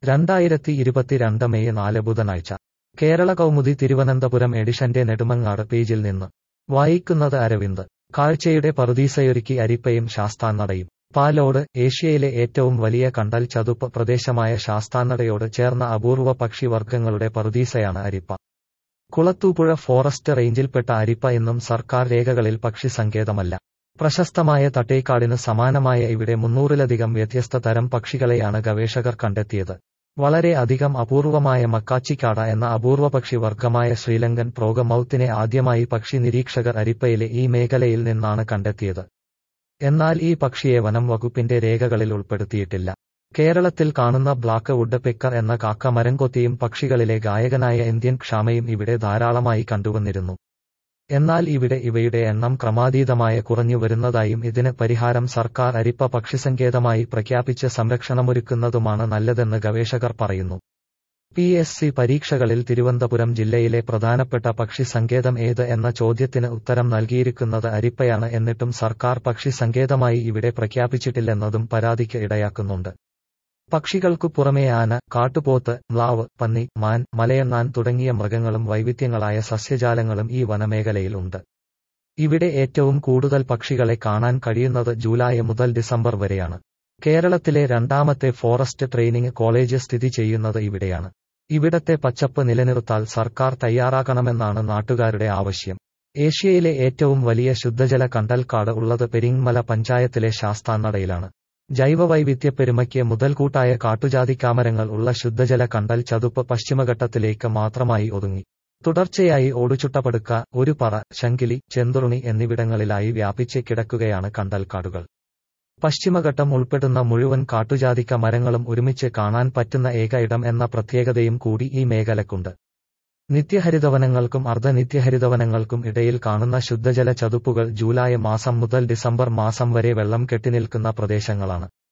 രണ്ടായിരത്തി ഇരുപത്തിരണ്ട് മെയ് നാല് ബുധനാഴ്ച കേരള കൗമുദി തിരുവനന്തപുരം എഡിഷന്റെ നെടുമങ്ങാട് പേജിൽ നിന്ന് വായിക്കുന്നത് അരവിന്ദ് കാഴ്ചയുടെ പറുദീസയൊരുക്കി അരിപ്പയും ശാസ്താന്നടയും പാലോട് ഏഷ്യയിലെ ഏറ്റവും വലിയ കണ്ടൽ ചതുപ്പ് പ്രദേശമായ ശാസ്താന്നടയോട് ചേർന്ന അപൂർവ പക്ഷിവർഗങ്ങളുടെ പറുദീസയാണ് അരിപ്പ കുളത്തൂപ്പുഴ ഫോറസ്റ്റ് റേഞ്ചിൽപ്പെട്ട അരിപ്പ എന്നും സർക്കാർ രേഖകളിൽ പക്ഷി സങ്കേതമല്ല പ്രശസ്തമായ തട്ടേക്കാടിന് സമാനമായ ഇവിടെ മുന്നൂറിലധികം വ്യത്യസ്ത തരം പക്ഷികളെയാണ് ഗവേഷകർ കണ്ടെത്തിയത് വളരെ അധികം അപൂർവമായ മക്കാച്ചിക്കാട എന്ന അപൂർവ പക്ഷി വർഗമായ ശ്രീലങ്കൻ പ്രോഗമൌത്തിനെ ആദ്യമായി പക്ഷി നിരീക്ഷകർ അരിപ്പയിലെ ഈ മേഖലയിൽ നിന്നാണ് കണ്ടെത്തിയത് എന്നാൽ ഈ പക്ഷിയെ വനം വകുപ്പിന്റെ രേഖകളിൽ ഉൾപ്പെടുത്തിയിട്ടില്ല കേരളത്തിൽ കാണുന്ന ബ്ലാക്ക് വുഡ് പെക്കർ എന്ന കാക്ക മരംകൊത്തിയും പക്ഷികളിലെ ഗായകനായ ഇന്ത്യൻ ക്ഷാമയും ഇവിടെ ധാരാളമായി കണ്ടുവന്നിരുന്നു എന്നാൽ ഇവിടെ ഇവയുടെ എണ്ണം ക്രമാതീതമായ കുറഞ്ഞു വരുന്നതായും ഇതിന് പരിഹാരം സർക്കാർ അരിപ്പ പക്ഷിസങ്കേതമായി പ്രഖ്യാപിച്ച് സംരക്ഷണമൊരുക്കുന്നതുമാണ് നല്ലതെന്ന് ഗവേഷകർ പറയുന്നു പി എസ് സി പരീക്ഷകളിൽ തിരുവനന്തപുരം ജില്ലയിലെ പ്രധാനപ്പെട്ട പക്ഷി സങ്കേതം ഏത് എന്ന ചോദ്യത്തിന് ഉത്തരം നൽകിയിരിക്കുന്നത് അരിപ്പയാണ് എന്നിട്ടും സർക്കാർ പക്ഷി സങ്കേതമായി ഇവിടെ പ്രഖ്യാപിച്ചിട്ടില്ലെന്നതും പരാതിക്ക് ഇടയാക്കുന്നുണ്ട് പക്ഷികൾക്കു പുറമേ ആന കാട്ടുപോത്ത് മ്ലാവ് പന്നി മാൻ മലയണ്ണാൻ തുടങ്ങിയ മൃഗങ്ങളും വൈവിധ്യങ്ങളായ സസ്യജാലങ്ങളും ഈ വനമേഖലയിൽ ഉണ്ട് ഇവിടെ ഏറ്റവും കൂടുതൽ പക്ഷികളെ കാണാൻ കഴിയുന്നത് ജൂലൈ മുതൽ ഡിസംബർ വരെയാണ് കേരളത്തിലെ രണ്ടാമത്തെ ഫോറസ്റ്റ് ട്രെയിനിങ് കോളേജ് സ്ഥിതി ചെയ്യുന്നത് ഇവിടെയാണ് ഇവിടത്തെ പച്ചപ്പ് നിലനിർത്താൻ സർക്കാർ തയ്യാറാക്കണമെന്നാണ് നാട്ടുകാരുടെ ആവശ്യം ഏഷ്യയിലെ ഏറ്റവും വലിയ ശുദ്ധജല കണ്ടൽക്കാട് ഉള്ളത് പെരിങ്മല പഞ്ചായത്തിലെ ശാസ്താന്നടയിലാണ് ജൈവവൈവിധ്യ പെരുമയ്ക്ക് മുതൽക്കൂട്ടായ കാട്ടുജാതിക്കാമരങ്ങൾ ഉള്ള ശുദ്ധജല കണ്ടൽ ചതുപ്പ് പശ്ചിമഘട്ടത്തിലേക്ക് മാത്രമായി ഒതുങ്ങി തുടർച്ചയായി ഓടുചുട്ടപടുക്ക ഒരു പറ ശങ്കിലി ചെന്തുറുണി എന്നിവിടങ്ങളിലായി വ്യാപിച്ച് കിടക്കുകയാണ് കണ്ടൽക്കാടുകൾ പശ്ചിമഘട്ടം ഉൾപ്പെടുന്ന മുഴുവൻ കാട്ടുജാതിക്ക മരങ്ങളും ഒരുമിച്ച് കാണാൻ പറ്റുന്ന ഏക ഇടം എന്ന പ്രത്യേകതയും കൂടി ഈ മേഖലക്കുണ്ട് നിത്യഹരിതവനങ്ങൾക്കും അർദ്ധനിത്യഹരിതവനങ്ങൾക്കും ഇടയിൽ കാണുന്ന ശുദ്ധജല ചതുപ്പുകൾ ജൂലൈ മാസം മുതൽ ഡിസംബർ മാസം വരെ വെള്ളം കെട്ടിനിൽക്കുന്ന പ്രദേശങ്ങളാണ്